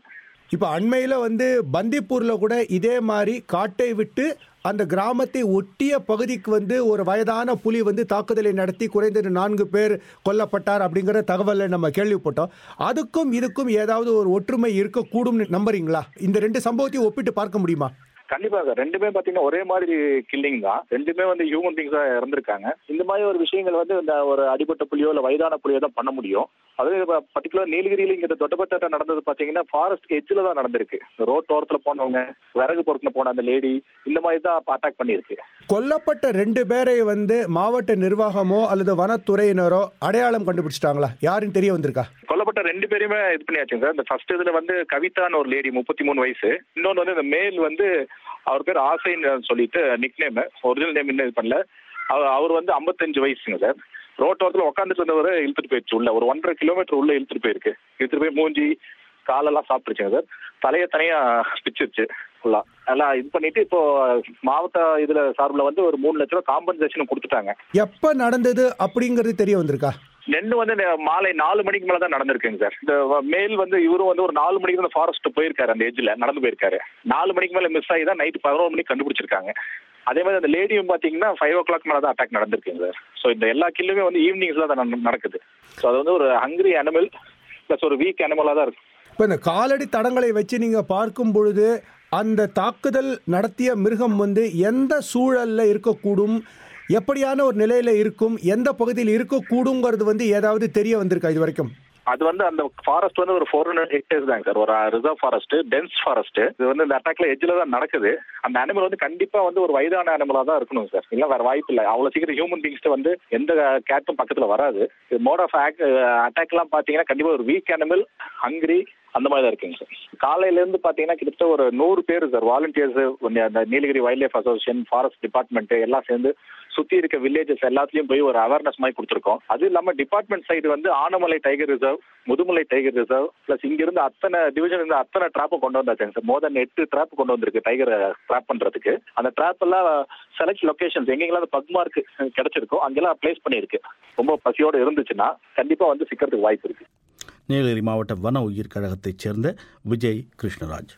[SPEAKER 4] இப்போ அண்மையில் வந்து பந்திப்பூரில் கூட இதே மாதிரி காட்டை விட்டு அந்த கிராமத்தை ஒட்டிய பகுதிக்கு வந்து ஒரு வயதான புலி வந்து தாக்குதலை நடத்தி குறைந்தது நான்கு பேர் கொல்லப்பட்டார் அப்படிங்கிற தகவலை நம்ம கேள்விப்பட்டோம் அதுக்கும் இதுக்கும் ஏதாவது ஒரு ஒற்றுமை இருக்கக்கூடும்னு நம்புறீங்களா இந்த ரெண்டு சம்பவத்தையும் ஒப்பிட்டு பார்க்க முடியுமா
[SPEAKER 3] கண்டிப்பா சார் ரெண்டுமே பாத்தீங்கன்னா ஒரே மாதிரி கில்லிங் தான் ரெண்டுமே வந்து ஹியூமன் பீங்ஸா இறந்திருக்காங்க இந்த மாதிரி ஒரு விஷயங்கள் வந்து இந்த ஒரு அடிபட்ட புலியோ இல்ல வயதான புலியோ தான் பண்ண முடியும் அது பர்டிகுலர் நீலகிரியில இங்க தொட்டப்பட்ட நடந்தது பாத்தீங்கன்னா ஃபாரஸ்ட் எட்ஜில் தான் நடந்திருக்கு ரோட் ஓரத்துல போனவங்க விறகு பொருட்கள் போன அந்த லேடி இந்த மாதிரி தான் அட்டாக் பண்ணியிருக்கு
[SPEAKER 4] கொல்லப்பட்ட ரெண்டு பேரை வந்து மாவட்ட நிர்வாகமோ அல்லது வனத்துறையினரோ அடையாளம் கண்டுபிடிச்சிட்டாங்களா யாருன்னு தெரிய வந்திருக்கா
[SPEAKER 3] கொல்லப்பட்ட ரெண்டு பேருமே இது பண்ணியாச்சுங்க சார் இந்த ஃபர்ஸ்ட் இதுல வந்து கவிதான்னு ஒரு லேடி முப்பத்தி மூணு வயசு இன்னொன்று வந்து இந்த மேல் வந்து அவர் பேர் ஆசைன்னு சொல்லிட்டு நிக் நேம் ஒரிஜினல் நேம் இன்னும் இது பண்ணல அவர் அவர் வந்து ஐம்பத்தஞ்சு வயசுங்க சார் ரோட்டோரத்தில் உட்காந்துட்டு இருந்தவர் இழுத்துட்டு போயிடுச்சு உள்ள ஒரு ஒன்றரை கிலோமீட்டர் உள்ள இழுத்துட்டு போயிருக்கு இழுத்துட்டு போய் மூஞ்சி காலெல்லாம் சாப்பிட்டுருச்சுங்க சார் தலையை தனியா பிச்சிருச்சு ஃபுல்லா எல்லாம் இது பண்ணிட்டு இப்போ மாவட்ட இதுல சார்பில் வந்து ஒரு மூணு லட்ச ரூபா காம்பன்சேஷன் கொடுத்துட்டாங்க
[SPEAKER 4] எப்ப நடந்தது அப்படிங்கிறது தெரிய வந்திருக்கா
[SPEAKER 3] நெல்லு வந்து நே- மாலை நாலு மணிக்கு மேல தான் நடந்திருக்குங்க சார் இந்த வ- மேல் வந்து இவரும் வந்து ஒரு நாலு மணிக்கு தான் ஃபாரஸ்ட் போயிருக்காரு அந்த எஜ்ல நடந்து போயிருக்காரு நாலு மணிக்கு மேல மிஸ் ஆகி தான் நைட் பதினோரு மணிக்கு கண்டுபிடிச்சிருக்காங்க அதே மாதிரி அந்த லேடியும் பாத்தீங்கன்னா ஃபைவ் ஓ கிளாக் மேல தான் அட்டாக் நடந்திருக்குங்க சார் ஸோ இந்த எல்லா கில்லுமே வந்து ஈவினிங்ஸ்ல தான் நட- நடக்குது ஸோ அது வந்து ஒரு ஹங்கிரி அனிமல் ப்ளஸ் ஒரு வீக் அனிமலா தான் இருக்கு
[SPEAKER 4] இப்போ இந்த காலடி தடங்களை வச்சு நீங்கள் பார்க்கும் பொழுது அந்த தாக்குதல் நடத்திய மிருகம் வந்து எந்த சூழல்ல இருக்கக்கூடும் எப்படியான ஒரு நிலையில இருக்கும் எந்த பகுதியில் இருக்கக்கூடுங்கிறது வந்து ஏதாவது தெரிய வந்திருக்கா இது வரைக்கும்
[SPEAKER 3] அது வந்து அந்த ஃபாரஸ்ட் வந்து ஒரு ஃபோர் ஹண்ட்ரட் ஹெக்டேர்ஸ் தாங்க சார் ஒரு ரிசர்வ் ஃபாரஸ்ட் டென்ஸ் ஃபாரஸ்ட் இது வந்து இந்த அட்டாக்ல எஜ்ல தான் நடக்குது அந்த அனிமல் வந்து கண்டிப்பா வந்து ஒரு வயதான அனிமலா தான் இருக்கணும் சார் இல்ல வேற வாய்ப்பு இல்லை அவ்வளவு சீக்கிரம் ஹியூமன் பீங்ஸ்ட்டு வந்து எந்த கேட்டும் பக்கத்துல வராது மோட் ஆஃப் அட்டாக் எல்லாம் பாத்தீங்கன்னா கண்டிப்பா ஒரு வீக் அனிமல் ஹங்கிரி அந்த மாதிரி தான் இருக்குங்க சார் காலையில இருந்து பாத்தீங்கன்னா கிட்டத்தட்ட ஒரு நூறு பேர் சார் வாலண்டியர்ஸ் அந்த Nilgiri wildlife association forest department எல்லாம் சேர்ந்து சுத்தி இருக்க வில்லேஜஸ் எல்லாத்துலயும் போய் ஒரு அவேர்னஸ் மாதிரி கொடுத்துருக்கோம் அது இல்லாம டிபார்ட்மெண்ட் சைடு வந்து Anamalai tiger reserve Mudumalai tiger reserve plus இங்க இருந்து அத்தனை டிவிஷன் இருந்து அத்தனை ட்ராப் கொண்டு வந்தாச்சு சார் மோர் தென் எட்டு ட்ராப் கொண்டு வந்திருக்கு டைகரை ட்ராப் பண்றதுக்கு அந்த ட்ராப் எல்லாம் செலக்ட் லொகேஷன்ஸ் எங்கெங்கெல்லாம் அந்த பக்மார்க் கிடைச்சிருக்கோ அங்கெல்லாம் பிளேஸ் பண்ணியிருக்கு ரொம்ப பசியோட இருந்துச்சுன்னா கண்டிப்பா வந்து சிக்கிறதுக்கு வாய்ப்பு இருக்கு
[SPEAKER 1] நீலகிரி மாவட்ட வன உயிர் கழகத்தைச் சேர்ந்த விஜய் கிருஷ்ணராஜ்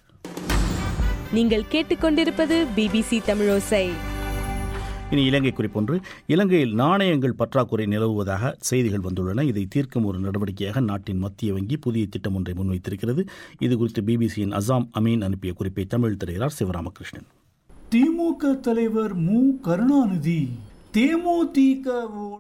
[SPEAKER 9] நீங்கள் கேட்டுக்கொண்டிருப்பது பிபிசி தமிழோசை
[SPEAKER 1] இனி இலங்கை குறிப்பொன்று இலங்கையில் நாணயங்கள் பற்றாக்குறை நிலவுவதாக செய்திகள் வந்துள்ளன இதை தீர்க்கும் ஒரு நடவடிக்கையாக நாட்டின் மத்திய வங்கி புதிய திட்டம் ஒன்றை முன்வைத்திருக்கிறது இது குறித்து பிபிசியின் அசாம் அமீன் அனுப்பிய குறிப்பை தமிழ் தருகிறார் சிவராமகிருஷ்ணன்
[SPEAKER 10] திமுக தலைவர் மு கருணாநிதி தேமுதிகவோடு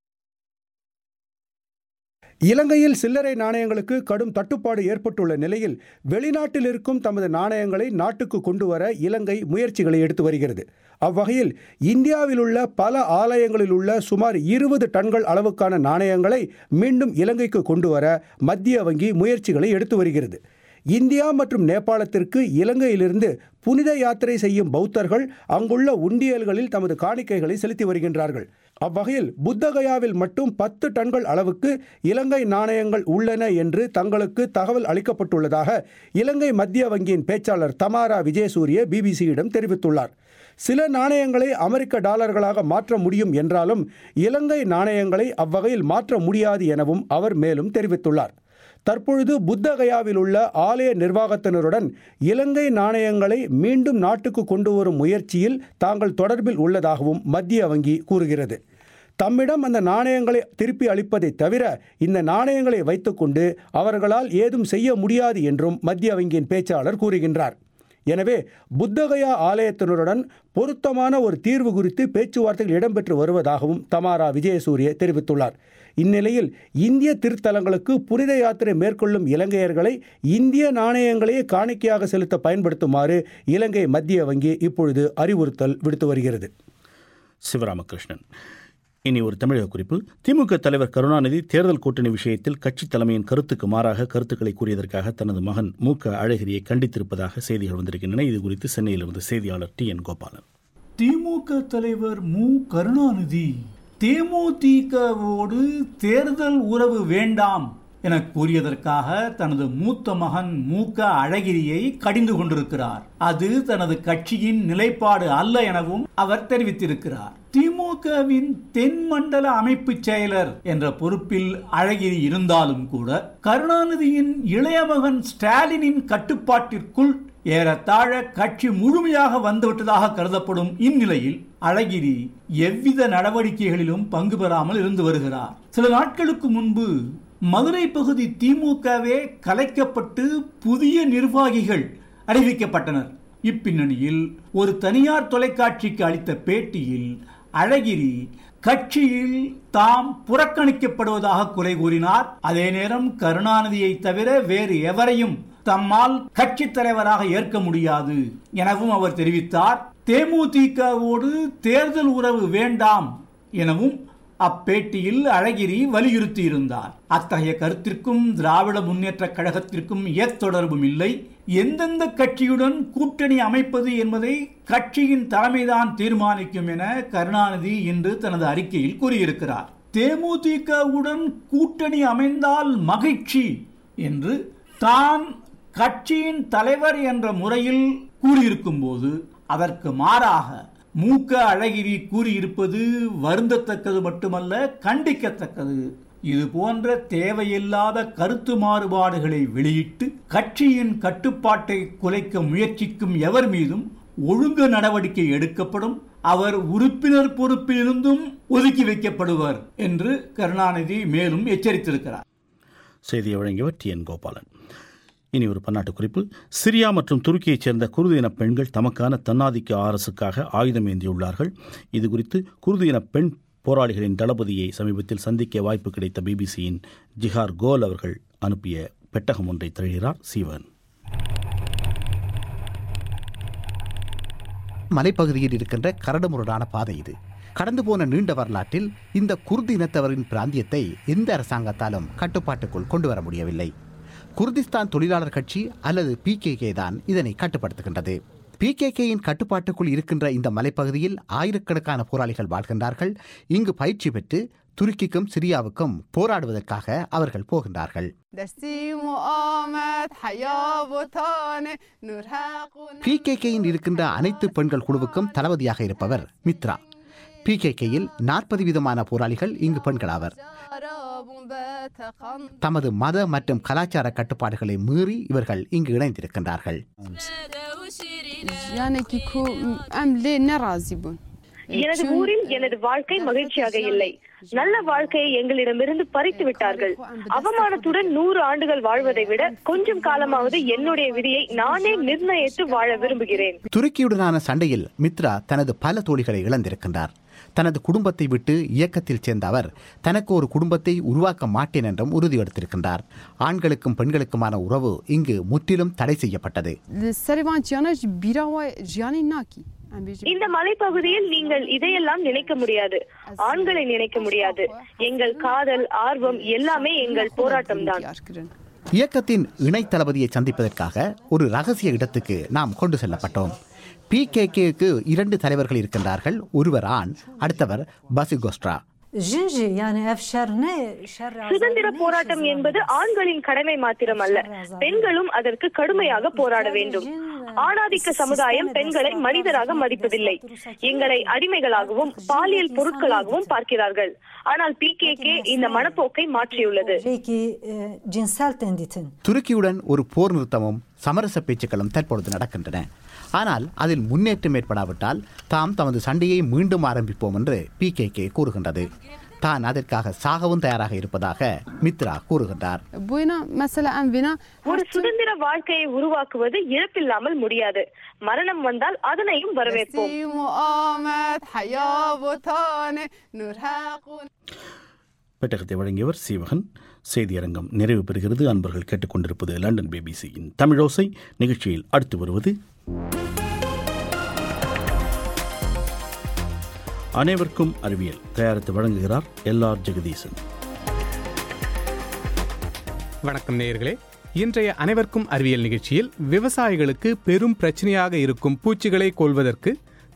[SPEAKER 4] இலங்கையில் சில்லறை நாணயங்களுக்கு கடும் தட்டுப்பாடு ஏற்பட்டுள்ள நிலையில் வெளிநாட்டில் இருக்கும் தமது நாணயங்களை நாட்டுக்கு கொண்டு வர இலங்கை முயற்சிகளை எடுத்து வருகிறது அவ்வகையில் இந்தியாவில் உள்ள பல ஆலயங்களில் உள்ள சுமார் இருபது டன்கள் அளவுக்கான நாணயங்களை மீண்டும் இலங்கைக்கு கொண்டு வர மத்திய வங்கி முயற்சிகளை எடுத்து வருகிறது இந்தியா மற்றும் நேபாளத்திற்கு இலங்கையிலிருந்து புனித யாத்திரை செய்யும் பௌத்தர்கள் அங்குள்ள உண்டியல்களில் தமது காணிக்கைகளை செலுத்தி வருகின்றார்கள் அவ்வகையில் புத்தகயாவில் மட்டும் பத்து டன்கள் அளவுக்கு இலங்கை நாணயங்கள் உள்ளன என்று தங்களுக்கு தகவல் அளிக்கப்பட்டுள்ளதாக இலங்கை மத்திய வங்கியின் பேச்சாளர் தமாரா விஜயசூரிய பிபிசியிடம் தெரிவித்துள்ளார் சில நாணயங்களை அமெரிக்க டாலர்களாக மாற்ற முடியும் என்றாலும் இலங்கை நாணயங்களை அவ்வகையில் மாற்ற முடியாது எனவும் அவர் மேலும் தெரிவித்துள்ளார் தற்பொழுது புத்தகயாவில் உள்ள ஆலய நிர்வாகத்தினருடன் இலங்கை நாணயங்களை மீண்டும் நாட்டுக்கு கொண்டு வரும் முயற்சியில் தாங்கள் தொடர்பில் உள்ளதாகவும் மத்திய வங்கி கூறுகிறது தம்மிடம் அந்த நாணயங்களை திருப்பி அளிப்பதை தவிர இந்த நாணயங்களை வைத்துக்கொண்டு அவர்களால் ஏதும் செய்ய முடியாது என்றும் மத்திய வங்கியின் பேச்சாளர் கூறுகின்றார் எனவே புத்தகயா ஆலயத்தினருடன் பொருத்தமான ஒரு தீர்வு குறித்து பேச்சுவார்த்தைகள் இடம்பெற்று வருவதாகவும் தமாரா விஜயசூரிய தெரிவித்துள்ளார் இந்நிலையில் இந்திய திருத்தலங்களுக்கு புனித யாத்திரை மேற்கொள்ளும் இலங்கையர்களை இந்திய நாணயங்களையே காணிக்கையாக செலுத்த பயன்படுத்துமாறு இலங்கை மத்திய வங்கி இப்பொழுது அறிவுறுத்தல் விடுத்து வருகிறது
[SPEAKER 1] சிவராமகிருஷ்ணன் இனி ஒரு தமிழக குறிப்பு திமுக தலைவர் கருணாநிதி தேர்தல் கூட்டணி விஷயத்தில் கட்சி தலைமையின் கருத்துக்கு மாறாக கருத்துக்களை கூறியதற்காக தனது மகன் மு க அழகிரியை கண்டித்திருப்பதாக செய்திகள் வந்திருக்கின்றன இது குறித்து சென்னையிலிருந்து செய்தியாளர் டி என் கோபாலன்
[SPEAKER 10] திமுக தலைவர் மு கருணாநிதி தேமுதிகவோடு தேர்தல் உறவு வேண்டாம் என கூறியதற்காக தனது மூத்த மகன் மூக்க அழகிரியை கடிந்து கொண்டிருக்கிறார் அது தனது கட்சியின் நிலைப்பாடு அல்ல எனவும் அவர் தெரிவித்திருக்கிறார் திமுகவின் தென்மண்டல அமைப்பு செயலர் என்ற பொறுப்பில் அழகிரி இருந்தாலும் கூட கருணாநிதியின் இளைய மகன் ஸ்டாலினின் கட்டுப்பாட்டிற்குள் ஏறத்தாழ கட்சி முழுமையாக வந்துவிட்டதாக கருதப்படும் இந்நிலையில் அழகிரி எவ்வித நடவடிக்கைகளிலும் பங்கு பெறாமல் இருந்து வருகிறார் சில நாட்களுக்கு முன்பு மதுரை பகுதி திமுகவே கலைக்கப்பட்டு புதிய நிர்வாகிகள் அறிவிக்கப்பட்டனர் இப்பின்னணியில் ஒரு தனியார் தொலைக்காட்சிக்கு அளித்த பேட்டியில் அழகிரி கட்சியில் தாம் புறக்கணிக்கப்படுவதாக குறை கூறினார் அதே நேரம் கருணாநிதியை தவிர வேறு எவரையும் தம்மால் கட்சி தலைவராக ஏற்க முடியாது எனவும் அவர் தெரிவித்தார் தேமுதிகவோடு தேர்தல் உறவு வேண்டாம் எனவும் அப்பேட்டியில் அழகிரி வலியுறுத்தியிருந்தார் அத்தகைய கருத்திற்கும் திராவிட முன்னேற்ற கழகத்திற்கும் ஏத்தொடர்பும் இல்லை எந்தெந்த கட்சியுடன் கூட்டணி அமைப்பது என்பதை கட்சியின் தலைமைதான் தீர்மானிக்கும் என கருணாநிதி இன்று தனது அறிக்கையில் கூறியிருக்கிறார் தேமுதிகவுடன் கூட்டணி அமைந்தால் மகிழ்ச்சி என்று தான் கட்சியின் தலைவர் என்ற முறையில் கூறியிருக்கும் போது அதற்கு மாறாக மூக்க அழகிரி கூறியிருப்பது வருந்தத்தக்கது மட்டுமல்ல கண்டிக்கத்தக்கது இது போன்ற தேவையில்லாத கருத்து மாறுபாடுகளை வெளியிட்டு கட்சியின் கட்டுப்பாட்டை குலைக்க முயற்சிக்கும் எவர் மீதும் ஒழுங்கு நடவடிக்கை எடுக்கப்படும் அவர் உறுப்பினர் பொறுப்பிலிருந்தும் ஒதுக்கி வைக்கப்படுவர் என்று கருணாநிதி மேலும் எச்சரித்திருக்கிறார்
[SPEAKER 1] செய்தியை வழங்கியவர் டி என் கோபாலன் இனி ஒரு பன்னாட்டு குறிப்பு சிரியா மற்றும் துருக்கியைச் சேர்ந்த குருது இன பெண்கள் தமக்கான தன்னாதிக்க அரசுக்காக ஆயுதம் ஏந்தியுள்ளார்கள் இது குறித்து குருது இன பெண் போராளிகளின் தளபதியை சமீபத்தில் சந்திக்க வாய்ப்பு கிடைத்த பிபிசியின் ஜிஹார் கோல் அவர்கள் அனுப்பிய பெட்டகம் ஒன்றை தழுகிறார் சீவன்
[SPEAKER 11] மலைப்பகுதியில் இருக்கின்ற கரடுமுரடான பாதை இது கடந்து போன நீண்ட வரலாற்றில் இந்த குர்து இனத்தவரின் பிராந்தியத்தை எந்த அரசாங்கத்தாலும் கட்டுப்பாட்டுக்குள் கொண்டு வர முடியவில்லை குர்திஸ்தான் தொழிலாளர் கட்சி அல்லது பிகேகே தான் இதனை கட்டுப்படுத்துகின்றது பிகேகேயின் கட்டுப்பாட்டுக்குள் இருக்கின்ற இந்த மலைப்பகுதியில் ஆயிரக்கணக்கான போராளிகள் வாழ்கின்றார்கள் இங்கு பயிற்சி பெற்று துருக்கிக்கும் சிரியாவுக்கும் போராடுவதற்காக அவர்கள் போகின்றார்கள் பிகேகேயின் இருக்கின்ற அனைத்து பெண்கள் குழுவுக்கும் தளபதியாக இருப்பவர் மித்ரா பிகேகேயில் நாற்பது விதமான போராளிகள் இங்கு பெண்களாவர் தமது மத மற்றும் கலாச்சார கட்டுப்பாடுகளை மீறி இவர்கள் இங்கு இணைந்திருக்கின்றார்கள்
[SPEAKER 12] எனது ஊரில் எனது வாழ்க்கை மகிழ்ச்சியாக இல்லை நல்ல வாழ்க்கையை எங்களிடமிருந்து பறித்து விட்டார்கள் அவமானத்துடன் நூறு ஆண்டுகள் வாழ்வதை விட கொஞ்சம் காலமாவது என்னுடைய விதியை நானே நிர்ணயித்து வாழ விரும்புகிறேன்
[SPEAKER 11] துருக்கியுடனான சண்டையில் மித்ரா தனது பல தோழிகளை இழந்திருக்கின்றார் தனது குடும்பத்தை விட்டு இயக்கத்தில் சேர்ந்த அவர் தனக்கு ஒரு குடும்பத்தை உருவாக்க மாட்டேன் என்றும் உறுதி எடுத்திருக்கின்றார் ஆண்களுக்கும் பெண்களுக்குமான உறவு இங்கு முற்றிலும் தடை செய்யப்பட்டது
[SPEAKER 12] இந்த மலைப்பகுதியில் நீங்கள் இதையெல்லாம் நினைக்க முடியாது ஆண்களை நினைக்க முடியாது எங்கள் காதல் ஆர்வம் எல்லாமே எங்கள் போராட்டம் தான்
[SPEAKER 11] இயக்கத்தின் இணை தளபதியை சந்திப்பதற்காக ஒரு ரகசிய இடத்துக்கு நாம் கொண்டு செல்லப்பட்டோம் பிகேகேக்கு இரண்டு தலைவர்கள் இருக்கின்றார்கள் ஒருவர் ஆண் அடுத்தவர் பசிகோஸ்ட்ரா
[SPEAKER 12] சுதந்திர போராட்டம் என்பது ஆண்களின் கடமை மாத்திரம் அல்ல பெண்களும் அதற்கு கடுமையாக போராட வேண்டும் ஆணாதிக்க சமுதாயம் பெண்களை மனிதராக மதிப்பதில்லை எங்களை அடிமைகளாகவும் பாலியல் பொருட்களாகவும் பார்க்கிறார்கள் ஆனால் பி கே கே இந்த மனப்போக்கை மாற்றியுள்ளது
[SPEAKER 11] துருக்கியுடன் ஒரு போர் நிறுத்தமும் சமரச பேச்சுக்களும் தற்பொழுது நடக்கின்றன ஆனால் அதில் முன்னேற்றம் ஏற்படாவிட்டால் தாம் தமது சண்டையை மீண்டும் ஆரம்பிப்போம் என்று பி கே கே கூறுகின்றது தான் அதற்காக சாகவும் தயாராக இருப்பதாக மித்ரா கூறுகின்றார்
[SPEAKER 12] ஒரு சுதந்திர வாழ்க்கையை உருவாக்குவது இழப்பில்லாமல் முடியாது மரணம் வந்தால் அதனையும் வரவேற்போம்
[SPEAKER 1] பெட்டகத்தை வழங்கியவர் சீவகன் செய்தியரங்கம் நிறைவு பெறுகிறது அன்பர்கள் கேட்டுக்கொண்டிருப்பது லண்டன் பிபிசியின் தமிழோசை நிகழ்ச்சியில் அடுத்து வருவது அனைவருக்கும் அறிவியல் தயாரித்து வழங்குகிறார் எல் ஆர் ஜெகதீசன்
[SPEAKER 5] வணக்கம் நேயர்களே இன்றைய அனைவருக்கும் அறிவியல் நிகழ்ச்சியில் விவசாயிகளுக்கு பெரும் பிரச்சனையாக இருக்கும் பூச்சிகளை கொள்வதற்கு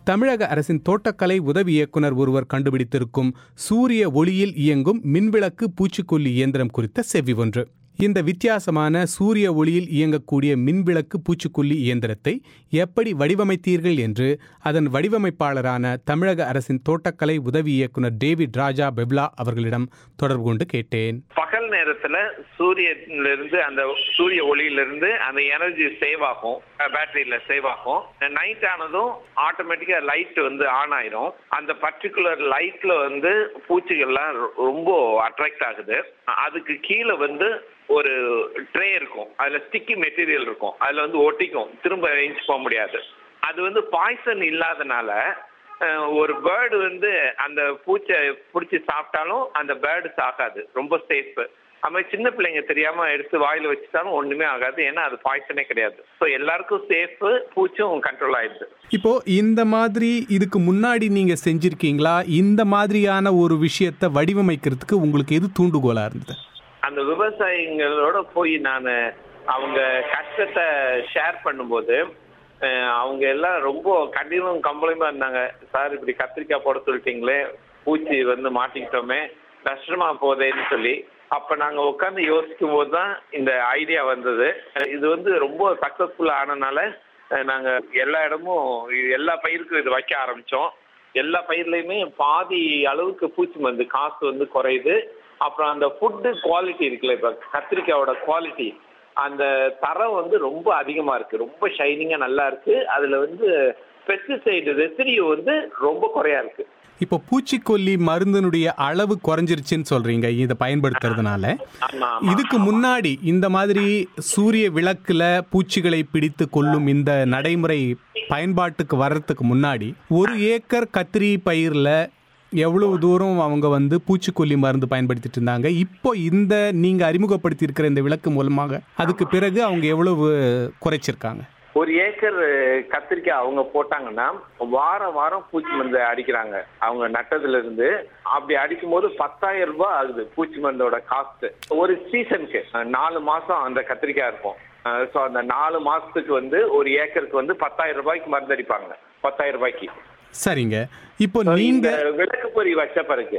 [SPEAKER 5] தமிழக அரசின் தோட்டக்கலை உதவி இயக்குனர் ஒருவர் கண்டுபிடித்திருக்கும் சூரிய ஒளியில் இயங்கும் மின்விளக்கு பூச்சிக்கொல்லி இயந்திரம் குறித்த செவ்வி ஒன்று இந்த வித்தியாசமான சூரிய ஒளியில் இயங்கக்கூடிய மின்விளக்கு பூச்சிக்கொல்லி இயந்திரத்தை எப்படி வடிவமைத்தீர்கள் என்று அதன் வடிவமைப்பாளரான தமிழக அரசின் தோட்டக்கலை உதவி இயக்குனர் டேவிட் ராஜா பெவ்லா அவர்களிடம் தொடர்பு கொண்டு கேட்டேன்
[SPEAKER 13] பகல் நேரத்துல சூரியன்ல இருந்து அந்த சூரிய ஒளியில இருந்து அந்த எனர்ஜி சேவ் ஆகும் பேட்டரியில சேவ் ஆகும் நைட் ஆனதும் ஆட்டோமேட்டிக்கா லைட் வந்து ஆன் ஆயிரும் அந்த பர்டிகுலர் லைட்ல வந்து பூச்சிகள்லாம் ரொ- ரொம்ப அட்ராக்ட் ஆகுது அதுக்கு கீழே வந்து ஒரு ட்ரே இருக்கும் அதுல ஸ்டிக்கி மெட்டீரியல் இருக்கும் அதுல வந்து ஒட்டிக்கும் திரும்ப ரேஞ்ச் போக முடியாது அது வந்து பாய்சன் இல்லாதனால அஹ், ஒரு பேர்டு வந்து அந்த பூச்சை பிடிச்சி சாப்பிட்டாலும் அந்த பேர்டு சாகாது ரொம்ப சேஃப் அது மாதிரி சின்ன பிள்ளைங்க தெரியாம எடுத்து வாயில வச்சுட்டாலும் ஒண்ணுமே ஆகாது ஏன்னா அது பாய்சனே கிடையாது ஸோ எல்லாருக்கும் சேஃப் பூச்சும் கண்ட்ரோல் ஆயிடுது
[SPEAKER 5] இப்போ இந்த மாதிரி இதுக்கு முன்னாடி நீங்க செஞ்சிருக்கீங்களா இந்த மாதிரியான ஒரு விஷயத்தை வடிவமைக்கிறதுக்கு உங்களுக்கு எது தூண்டுகோலா இருந்தது
[SPEAKER 13] அந்த விவசாயிங்களோட போய் நான் அவங்க கஷ்டத்தை ஷேர் பண்ணும்போது அஹ், அவங்க எல்லாம் ரொம்ப கடினம் கம்பளைமா இருந்தாங்க சார் இப்படி கத்திரிக்காய் போட சொல்லிட்டீங்களே பூச்சி வந்து மாட்டிக்கிட்டோமே கஷ்டமா போதேன்னு சொல்லி அப்ப நாங்க உட்காந்து யோசிக்கும் போது தான் இந்த ஐடியா வந்தது அஹ், இது வந்து ரொம்ப சக்சஸ்ஃபுல் ஆனனால அஹ், நாங்க எல்லா இடமும் எல்லா பயிருக்கும் இது வைக்க ஆரம்பிச்சோம் எல்லா பயிர்லயுமே பாதி அளவுக்கு பூச்சி மருந்து காசு வந்து குறையுது அப்புறம் அந்த ஃபுட்டு குவாலிட்டி இருக்குல்ல இப்ப கத்திரிக்காயோட குவாலிட்டி அந்த தரம் வந்து ரொம்ப அதிகமா இருக்கு ரொம்ப ஷைனிங்கா நல்லா இருக்கு அதுல வந்து பெஸ்டிசைடு ரெசிடியூ வந்து ரொம்ப குறையா இருக்கு
[SPEAKER 5] இப்போ பூச்சிக்கொல்லி மருந்தினுடைய அளவு குறைஞ்சிருச்சுன்னு சொல்றீங்க இதை பயன்படுத்துறதுனால
[SPEAKER 13] ஆமா
[SPEAKER 5] இதுக்கு முன்னாடி இந்த மாதிரி சூரிய விளக்குல பூச்சிகளை பிடித்து கொள்ளும் இந்த நடைமுறை பயன்பாட்டுக்கு வர்றதுக்கு முன்னாடி ஒரு ஏக்கர் கத்திரி பயிர்ல எவ்வளவு தூரம் அவங்க வந்து பூச்சிக்கொல்லி மருந்து பயன்படுத்திட்டு இருந்தாங்க இப்போ இந்த நீங்க அறிமுகப்படுத்தி இருக்கிற இந்த விளக்கு மூலமாக அதுக்கு பிறகு அவங்க எவ்வளவு குறைச்சிருக்காங்க
[SPEAKER 13] ஒரு ஏக்கர் கத்திரிக்காய் அவங்க போட்டாங்கன்னா வாரம் வாரம் பூச்சி மருந்து அடிக்கிறாங்க அவங்க நட்டதுல இருந்து அப்படி அடிக்கும் போது பத்தாயிரம் ரூபாய் ஆகுது பூச்சி மருந்தோட காஸ்ட் ஒரு சீசனுக்கு நாலு மாசம் அந்த கத்திரிக்காய் இருக்கும் ஸோ அந்த நாலு மாசத்துக்கு வந்து ஒரு ஏக்கருக்கு வந்து பத்தாயிரம் ரூபாய்க்கு மருந்து அடிப்பாங்க பத்தாயிரம் ரூபாய்க்கு
[SPEAKER 5] சரிங்க இப்போ
[SPEAKER 13] So,
[SPEAKER 5] நீங்க
[SPEAKER 13] இந்த விளக்கு பொறி வச்ச பிறகு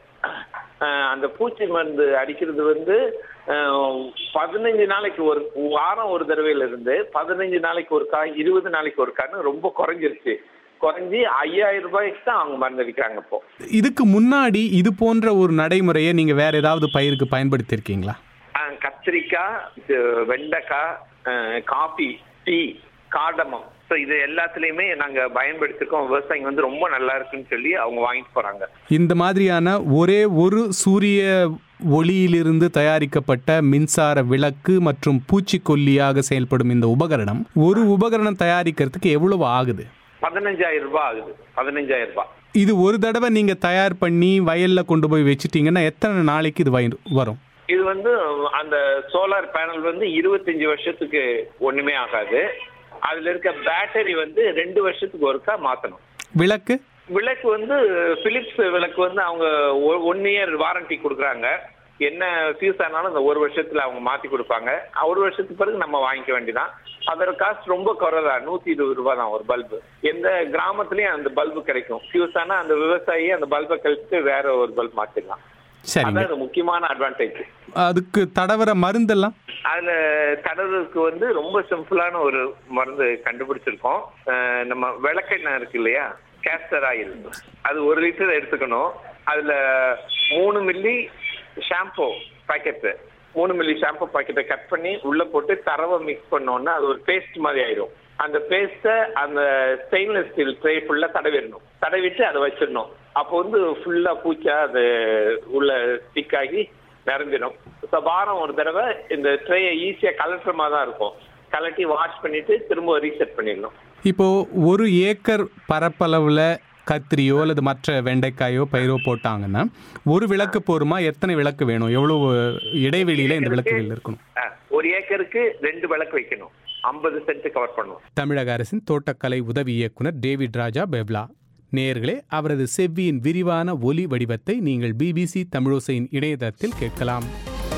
[SPEAKER 13] அஹ், அந்த பூச்சி மருந்து அடிக்கிறது வந்து அஹ், பதினஞ்சு நாளைக்கு ஒரு வாரம் ஒரு தடவையில இருந்து பதினஞ்சு நாளைக்கு ஒருக்கா இருபது நாளைக்கு ஒருக்கான்னு ரொம்ப குறைஞ்சிருச்சு குறைஞ்சி ஐயாயிரம் ரூபாய்க்கு தான் அவங்க மருந்து அடிக்கிறாங்க இப்போ
[SPEAKER 5] இதுக்கு முன்னாடி இது போன்ற ஒரு நடைமுறையை நீங்க வேற ஏதாவது பயிருக்கு பயன்படுத்தியிருக்கீங்களா
[SPEAKER 13] அஹ், கத்திரிக்காய் இது வெண்டைக்காய் அஹ், காபி டீ காடமம் ஸோ இது எல்லாத்துலயுமே நாங்க பயன்படுத்திருக்கோம் விவசாயிங்க வந்து ரொம்ப நல்லா இருக்குன்னு சொல்லி அவங்க வாங்கிட்டு போறாங்க
[SPEAKER 5] இந்த மாதிரியான ஒரே ஒரு சூரிய ஒளியிலிருந்து தயாரிக்கப்பட்ட மின்சார விளக்கு மற்றும் பூச்சிக்கொல்லியாக செயல்படும் இந்த உபகரணம் ஒரு உபகரணம் தயாரிக்கிறதுக்கு எவ்வளவு ஆகுது
[SPEAKER 13] பதினஞ்சாயிரம் ரூபாய் ஆகுது பதினஞ்சாயிரம் ரூபாய்
[SPEAKER 5] இது ஒரு தடவை நீங்க தயார் பண்ணி வயல்ல கொண்டு போய் வச்சிட்டீங்கன்னா எத்தனை நாளைக்கு இது வயிறு- வரும்
[SPEAKER 13] இது வந்து அந்த சோலார் பேனல் வந்து இருபத்தஞ்சு வருஷத்துக்கு ஒண்ணுமே ஆகாது அதுல இருக்க பேட்டரி வந்து ரெண்டு வருஷத்துக்கு ஒருக்கா மாத்தணும்
[SPEAKER 5] விளக்கு
[SPEAKER 13] விளக்கு வந்து பிலிப்ஸ் விளக்கு வந்து அவங்க ஒன் இயர் வாரண்டி கொடுக்குறாங்க என்ன ஃபியூஸ் ஆனாலும் அந்த ஒரு வருஷத்துல அவங்க மாத்தி கொடுப்பாங்க ஒரு வருஷத்துக்கு பிறகு நம்ம வாங்கிக்க வேண்டியதான் அதோட காஸ்ட் ரொம்ப குறைதான் நூத்தி இருபது ரூபாய் தான் ஒரு பல்பு எந்த கிராமத்துலயும் அந்த பல்பு கிடைக்கும் ஃபியூஸ் ஆனா அந்த விவசாயி அந்த பல்பை கழிச்சுட்டு வேற ஒரு பல்ப் மாத்திடலாம்
[SPEAKER 5] சரிங்க
[SPEAKER 13] அதான் அது முக்கியமான அட்வான்டேஜ்
[SPEAKER 5] அதுக்கு தடவர மருந்தெல்லாம்
[SPEAKER 13] அதுல தடவுக்கு வந்து ரொம்ப சிம்பிளான ஒரு மருந்து கண்டுபிடிச்சிருக்கோம் அஹ் நம்ம விளக்கெண்ணெய் இருக்கு இல்லையா கேஸ்டர் ஆயில் அது ஒரு லிட்டர் எடுத்துக்கணும் அதுல மூணு மில்லி ஷாம்பு பாக்கெட்டு மூணு மில்லி ஷாம்பு பாக்கெட்டை கட் பண்ணி உள்ள போட்டு தரவை மிக்ஸ் பண்ணோம்னா அது ஒரு பேஸ்ட் மாதிரி ஆயிடும் அந்த பேஸ்ட்டை அந்த ஸ்டெயின்லெஸ் ஸ்டீல் ட்ரே ஃபுல்லா தடவிடணும் தடவிட்டு அதை வச்சிடணும் அப்போ வந்து ஃபுல்லா பூச்சா அது உள்ள ஸ்டிக் ஆகி நிறைஞ்சிடும் ஸோ வாரம் ஒரு தடவை இந்த ட்ரேயை ஈஸியா கலட்டுற மாதிரி தான் இருக்கும் கலட்டி வாஷ் பண்ணிட்டு திரும்ப ரீசெட் பண்ணிடணும்
[SPEAKER 5] இப்போ ஒரு ஏக்கர் பரப்பளவுல கத்திரியோ அல்லது மற்ற வெண்டைக்காயோ பயிரோ போட்டாங்கன்னா ஒரு விளக்கு போருமா எத்தனை விளக்கு வேணும் எவ்வளவு இடைவெளியில இந்த விளக்குகள் இருக்கணும்
[SPEAKER 13] அஹ், ஒரு ஏக்கருக்கு ரெண்டு விளக்கு வைக்கணும் ஐம்பது சென்ட் கவர் பண்ணும்
[SPEAKER 5] தமிழக அரசின் தோட்டக்கலை உதவி இயக்குனர் டேவிட் ராஜா பெவ்லா நேயர்களே அவரது செவ்வியின் விரிவான ஒலி வடிவத்தை நீங்கள் பிபிசி தமிழோசையின் இணையதளத்தில் கேட்கலாம்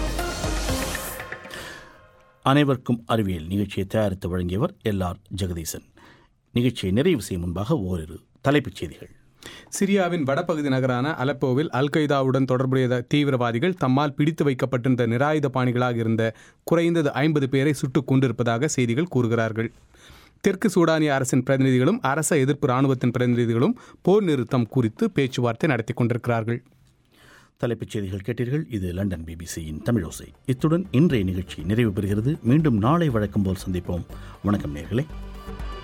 [SPEAKER 1] அனைவருக்கும் அறிவியல் நிகழ்ச்சியை தயாரித்து வழங்கியவர் எல் ஆர் ஜெகதீசன் நிகழ்ச்சியை நிறைவு செய்யும் முன்பாக ஓரிரு தலைப்புச் செய்திகள்
[SPEAKER 5] சிரியாவின் வடபகுதி நகரான அலப்போவில் அல் கொய்தாவுடன் தொடர்புடைய தீவிரவாதிகள் தம்மால் பிடித்து வைக்கப்பட்டிருந்த நிராயுத பாணிகளாக இருந்த குறைந்தது ஐம்பது பேரை சுட்டுக் கொண்டிருப்பதாக செய்திகள் கூறுகிறார்கள் தெற்கு சூடானிய அரசின் பிரதிநிதிகளும் அரச எதிர்ப்பு இராணுவத்தின் பிரதிநிதிகளும் போர் நிறுத்தம் குறித்து பேச்சுவார்த்தை நடத்தி கொண்டிருக்கிறார்கள்
[SPEAKER 1] தலைப்புச் செய்திகள் கேட்டீர்கள் இது லண்டன் பிபிசியின் தமிழோசை இத்துடன் இன்றைய நிகழ்ச்சி நிறைவு பெறுகிறது மீண்டும் நாளை வழக்கம் போல் சந்திப்போம் வணக்கம் நேர்களே